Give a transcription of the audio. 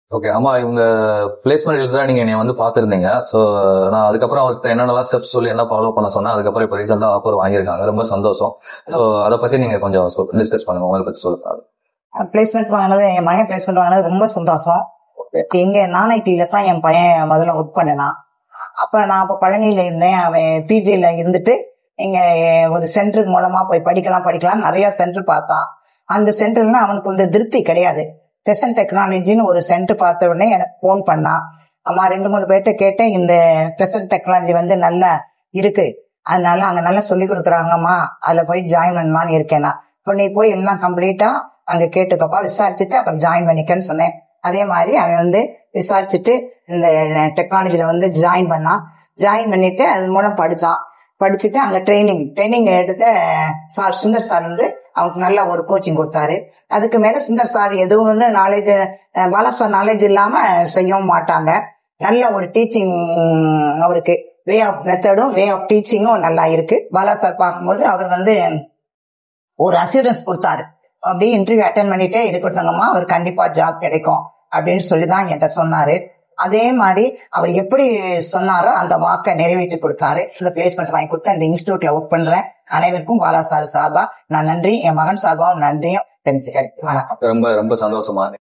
okay ஆமா இவங்க placement தான் நீங்க என்னை வந்து பாத்துருந்தீங்க சோ நான் அதுக்கப்புறம் அவர்கிட்ட என்னென்னலாம் ஸ்டெப்ஸ் சொல்லி என்ன ஃபாலோ பண்ண சொன்னேன் அதுக்கப்புறம் இப்போ ரீசெண்டா ஆஃபர் வாங்கியிருக்காங்க ரொம்ப சந்தோஷம் சோ அதை பத்தி நீங்க கொஞ்சம் டிஸ்கஸ் பண்ணுங்க உங்களை பத்தி சொல்லுங்க பிளேஸ்மெண்ட் வாங்கினது என் மகன் பிளேஸ்மெண்ட் வாங்கினது ரொம்ப சந்தோஷம் இங்க நான் ஐடில தான் என் பையன் முதல்ல ஒர்க் பண்ணினான் அப்ப நான் அப்ப பழனியில இருந்தேன் அவன் பிஜில இருந்துட்டு இங்க ஒரு சென்டருக்கு மூலமா போய் படிக்கலாம் படிக்கலாம் நிறைய சென்டர் பார்த்தான் அந்த சென்டர்ல அவனுக்கு வந்து திருப்தி கிடையாது டெசன் டெக்னாலஜின்னு ஒரு சென்டர் பார்த்த உடனே எனக்கு ஃபோன் பண்ணான் அம்மா ரெண்டு மூணு பேர்ட்ட கேட்டேன் இந்த டெசன் டெக்னாலஜி வந்து நல்லா இருக்கு அதனால அங்க நல்லா சொல்லி கொடுக்குறாங்கம்மா அதுல போய் ஜாயின் பண்ணலான்னு இருக்கேன் நான் இப்போ நீ போய் எல்லாம் கம்ப்ளீட்டா அங்க கேட்டுக்கப்பா விசாரிச்சுட்டு அப்புறம் ஜாயின் பண்ணிக்கன்னு சொன்னேன் அதே மாதிரி அவன் வந்து விசாரிச்சுட்டு இந்த டெக்னாலஜில வந்து ஜாயின் பண்ணான் ஜாயின் பண்ணிட்டு அது மூலம் படிச்சான் படிச்சுட்டு அங்க ட்ரைனிங் ட்ரைனிங் எடுத்த சார் சுந்தர் சார் வந்து அவனுக்கு நல்ல ஒரு கோச்சிங் கொடுத்தாரு அதுக்கு மேல சுந்தர் சார் எதுவும் வந்து நாலேஜ் பாலா சார் நாலேஜ் இல்லாம செய்யவும் மாட்டாங்க நல்ல ஒரு டீச்சிங் அவருக்கு வே ஆஃப் மெத்தடும் வே ஆஃப் டீச்சிங்கும் நல்லா இருக்கு பாலா சார் பார்க்கும்போது அவர் வந்து ஒரு அசூரன்ஸ் கொடுத்தாரு அப்படியே இன்டர்வியூ அட்டன் பண்ணிட்டே இருக்கட்டுங்கம்மா அவர் கண்டிப்பா ஜாப் கிடைக்கும் அப்படின்னு சொல்லி தான் என்கிட்ட சொன்னாரு அதே மாதிரி அவர் எப்படி சொன்னாரோ அந்த வாக்கை நிறைவேற்றி கொடுத்தாரு இந்த பிளேஸ்மெண்ட் வாங்கி கொடுத்து அந்த இன்ஸ்டியூட்ல ஒர்க் பண்றேன் அனைவருக்கும் பாலா சார் சார்பா நான் நன்றி என் மகன் சார்பாவும் நன்றியும் தெரிஞ்சுக்கிறேன் வணக்கம் ரொம்ப ரொம்ப சந்தோஷமா